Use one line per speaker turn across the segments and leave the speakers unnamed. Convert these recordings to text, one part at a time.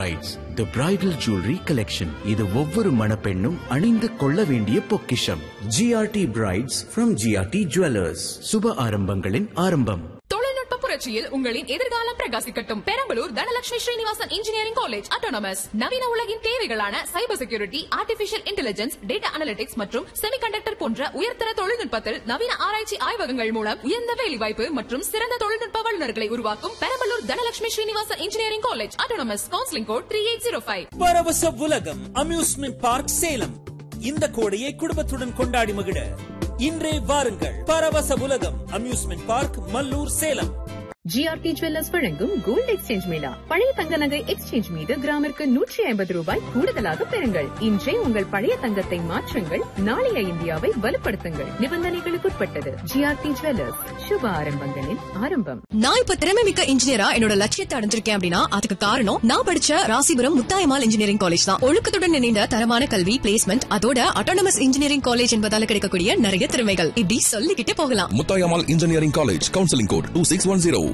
brides the bridal jewellery collection இது ஒவ்வொரு மணப்பெண்ணும் அணிந்து கொள்ள வேண்டிய பொக்கிஷம் GRT brides from GRT jewellers சுப ஆரம்பங்களின் ஆரம்பம்
தொழில்நுட்ப புரட்சியில் உங்களின் எதிர்காலம் பிரகாசிக்கட்டும் Perambalur Dhanalakshmi Srinivasan engineering college autonomous நவீன உலகின் தேவைகளான cyber security artificial intelligence data analytics மற்றும் செமிகண்டக்டர் போன்ற உயர்தர தொழில்நுட்பத்தில் நவீன ஆராய்ச்சி ஆய்வகங்கள் மூலம் உயர்ந்த வேலைவாய்ப்பு மற்றும் சிறந்த தொழில்நுட்ப வல்லுநர்களை உருவாக்கும் Perambalur Dhanalakshmi Srinivasan engineering college autonomous counselling code three eight zero five
பரவச உலகம் அம்யூஸ்மெண்ட் பார்க் சேலம் இந்த கோடையை குடும்பத்துடன் கொண்டாடி மகிழ இன்றே வாருங்கள் பரவச உலகம் amusement park Mallur Salem
GRT jewellers வழங்கும் கோல்ட் எக்ஸ்சேஞ்ச் மேளா பழைய தங்க நகை எக்ஸ்சேஞ்ச் மீது கிராமிற்கு நூற்றி ஐம்பது ரூபாய் கூடுதலாக பெறுங்கள் இன்றே உங்கள் பழைய தங்கத்தை மாற்றுங்கள் நாளைய இந்தியாவை வலுப்படுத்துங்கள் நிபந்தனைகளுக்குட்பட்டது ஜிஆர்டி ஜுவல்லர்ஸ் சுப ஆரம்பங்களின் ஆரம்பம்
நான் இப்ப திறமை மிக்க இன்ஜினியரா என்னோட லட்சியத்தை அடைஞ்சிருக்கேன் அப்படின்னா அதுக்கு காரணம் நான் படிச்ச ராசிபுரம் முத்தாயமால் இன்ஜினியரிங் காலேஜ் தான் ஒழுக்கத்துடன் இணைந்த தரமான கல்வி பிளேஸ்மெண்ட் அதோட அட்டானமஸ் இன்ஜினியரிங் காலேஜ் என்பதால கிடைக்கக்கூடிய நிறைய திறமைகள் இப்படி சொல்லிக்கிட்டே போகலாம்
Muthayammal engineering college counselling code two six one zero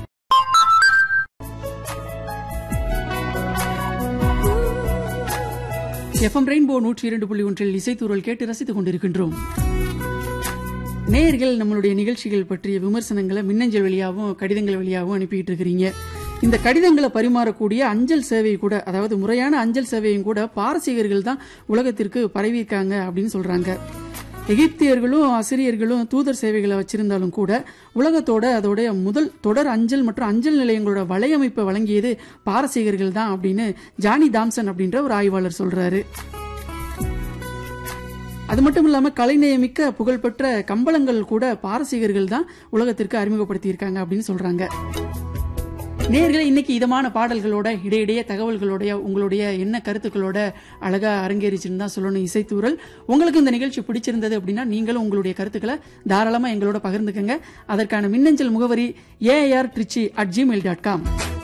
FM rainbow நூற்றி இரண்டு புள்ளி ஒன்றில் இசைத்தூரல் கேட்டு ரசித்துக் கொண்டிருக்கின்றோம் நேயர்கள் நம்மளுடைய நிகழ்ச்சிகள் பற்றிய விமர்சனங்களை மின்னஞ்சல் வழியாகவும் கடிதங்கள் வழியாகவும் அனுப்பிட்டு இருக்கிறீங்க இந்த கடிதங்களை பரிமாறக்கூடிய அஞ்சல் சேவை கூட அதாவது முறையான அஞ்சல் சேவையும் கூட பாரசீகர்கள் தான் உலகத்திற்கு பரவியிருக்காங்க அப்படின்னு சொல்றாங்க எகிப்தியர்களும் ஆசிரியர்களும் தூதர் சேவைகளை வச்சிருந்தாலும் கூட உலகத்தோட அதோடைய முதல் தொடர் அஞ்சல் மற்றும் அஞ்சல் நிலையங்களோட வலையமைப்பை வழங்கியது பாரசீகர்கள் தான் அப்படின்னு ஜானி தாம்சன் அப்படின்ற ஒரு ஆய்வாளர் சொல்றாரு அது மட்டும் இல்லாம கலைநயமிக்க புகழ்பெற்ற கம்பளங்கள் கூட பாரசீகர்கள் தான் உலகத்திற்கு அறிமுகப்படுத்தியிருக்காங்க அப்படின்னு சொல்றாங்க நேர்களே இன்னைக்கு இதமான பாடல்களோட இடையிடையே தகவல்களோட உங்களுடைய என்ன கருத்துக்களோட அழகா அரங்கேறிச்சுன்னு தான் சொல்லணும் இசைத்தூரல் உங்களுக்கு இந்த நிகழ்ச்சி பிடிச்சிருந்தது அப்படின்னா நீங்களும் உங்களுடைய கருத்துக்களை தாராளமா எங்களோட பகிர்ந்துக்கங்க அதற்கான மின்னஞ்சல் முகவரி AR Trichy at Gmail dot com